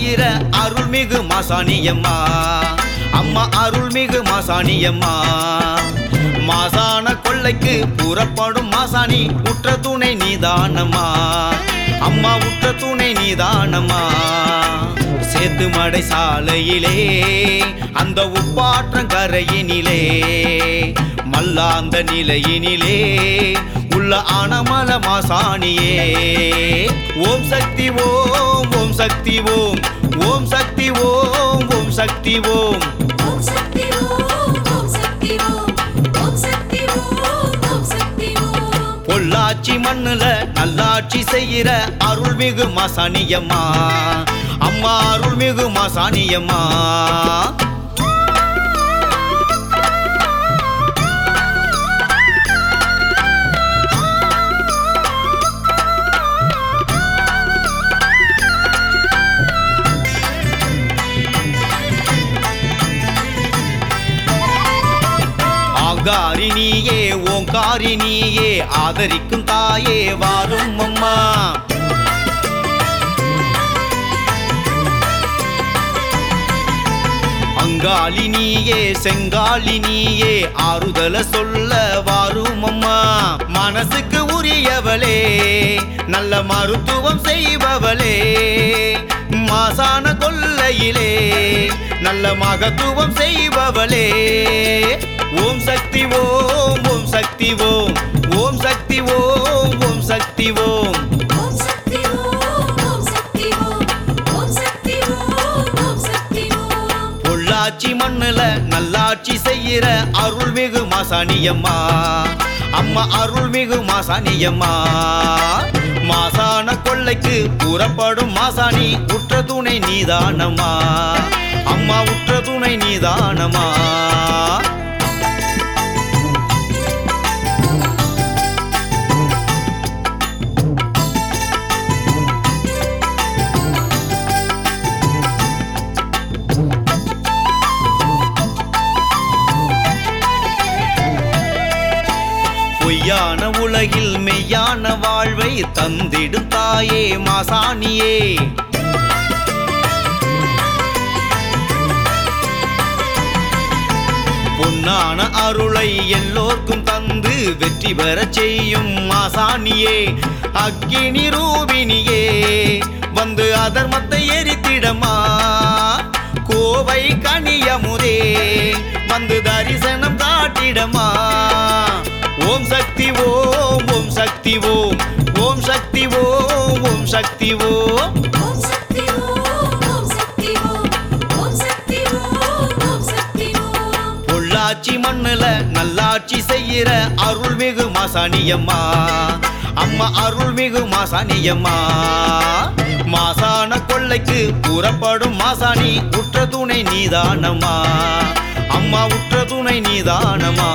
செய்கிற அருள்மிகு மாசாணியம்மா அம்மா அருள்மிகு மாசாணியம்மா மாசான கொள்ளைக்கு புறப்படும் மாசாணி உற்ற துணை நீதானம்மா அம்மா உற்ற துணை நீதானம்மா சேத்து மடை சாலையிலே அந்த உப்பாற்றங்கரையினிலே மல்லாந்த நிலையினிலே உள்ள அனமல மாசாணியே ஓம் சக்தி ஓம் ஓம் சக்தி ஓம் ஓம் சக்தி ஓம் ஓம் சக்தி ஓம் ஓம் சக்தி ஓம் ஓம் சக்தி ஓம் ஓம் சக்தி ஓம் ஓம் சக்தி ஓம் பொள்ளாச்சி மண்ணுல நல்லாட்சி செய்கிற அருள்மிகு மாசாணியம்மா அம்மா அருள்மிகு மாசாணியம்மா ஆங்காரி நீயே ஓங்காரி நீயே ஆதரிக்கும் தாயே வாரும் அம்மா அங்காளி நீயே செங்காளி நீயே ஆறுதல சொல்ல வாரும் அம்மா மனசுக்கு உரியவளே நல்ல மருத்துவம் செய்பவளே மாசான கொல்லையிலே நல்ல மகத்துவம் செய்பவளே ஓம் சக்தி ஓம் ஓம் சக்தி ஓம் ஓம் சக்தி ஓம் ஓம் சக்தி ஓம் ஓம் சக்தி ஓம் ஓம் சக்தி ஓம் ஓம் சக்தி ஓம் ஓம் சக்தி ஓம் பொள்ளாச்சி மண்ணுல நல்லாட்சி செய்கிற அருள்மிகு மாசாணியம்மா அம்மா அருள்மிகு மாசாணியம்மா மாசான கொள்ளைக்கு புறப்படும் மாசாணி உற்ற துணை நீதானம்மா அம்மா உற்ற துணை நீதானம்மா பொய்யான உலகில் மெய்யான வாழ்வை தந்திடும் தாயே மாசாணியே பொன்னான அருளை எல்லோர்க்கும் தந்து வெற்றி பெறச் செய்யும் மாசாணியே அக்கினி ரூபினியே வந்து அதர்மத்தை எரித்திடமா கோவை கனியமுதே வந்து தரிசனம் காட்டிடமா ஓம் சக்தி ஓம் ஓம் சக்தி ஓம் ஓம் சக்தி ஓம் ஓம் சக்தி ஓம் ஓம் சக்தி ஓம் ஓம் சக்தி ஓம் ஓம் சக்தி ஓம் ஓம் சக்தி ஓம் பொள்ளாச்சி மண்ணுல நல்லாட்சி செய்கிற அருள்மிகு மாசாணியம்மா அம்மா அருள்மிகு மாசாணியம்மா மாசான கொள்ளைக்கு புறப்படும் மாசாணி உற்ற துணை நீதானம்மா அம்மா உற்ற துணை நீதானம்மா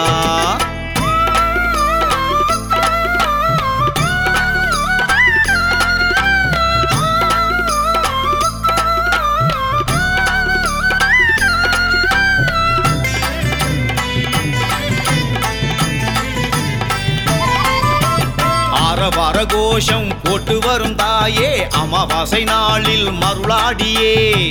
ஆரவார கோஷம் போட்டு வரும் தாயே அமாவாசை நாளில் மருளாடியே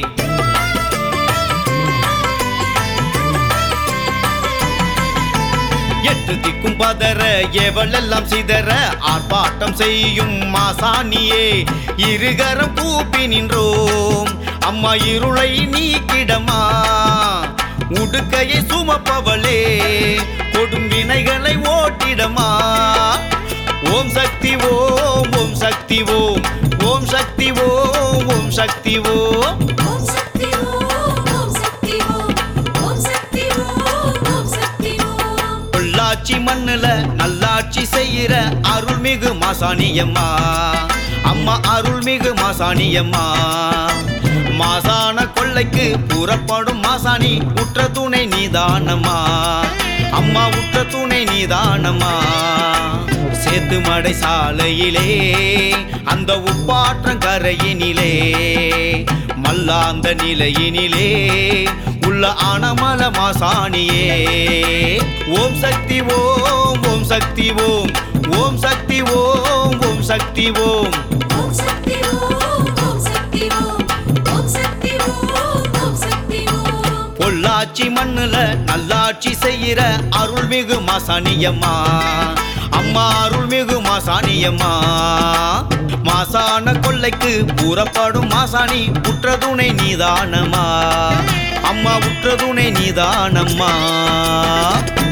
எட்டு திக்கும் பதற எவளெல்லாம் சிதற ஆர்ப்பாட்டம் செய்யும் மாசாணியே இருகரம் கூப்பி நின்றோம் அம்மா இருளை நீக்கிடமா உடுக்கையை சுமப்பவளே கொடும் வினைகளை ஓட்டிடமா ஓம் சக்தி ஓம் ஓம் சக்தி ஓம் ஓம் சக்தி ஓம் ஓம் சக்தி ஓம் ஓம் சக்தி ஓம் ஓம் சக்தி ஓம் ஓம் சக்தி ஓம் ஓம் சக்தி ஓம் பொள்ளாச்சி மண்ணுல நல்லாட்சி செய்கிற அருள்மிகு மாசாணியம்மா அம்மா அருள்மிகு மாசாணியம்மா மாசான கொள்ளைக்கு புறப்படும் மாசாணி உற்ற துணை நீதானம்மா அம்மா உற்ற துணை நீதானம்மா சேத்து மடை சாலையிலே அந்த உப்பாற்றங்கரையினிலே மல்லாந்த நிலையினிலே உள்ள அனமல மாசாணியே ஓம் சக்தி ஓம் ஓம் சக்தி ஓம் ஓம் சக்தி ஓம் ஓம் சக்தி ஓம் ஓம் சக்தி ஓம் ஓம் சக்தி ஓம் ஓம் பொள்ளாச்சி மண்ணுல நல்லாட்சி செய்கிற அருள்மிகு மாசாணியம்மா அம்மா அருள்மிகு மாசாணியம்மா மாசான கொள்ளைக்கு புறப்படும் மாசாணி உற்றதுணை நீதானம்மா அம்மா உற்றதுணை நீதானம்மா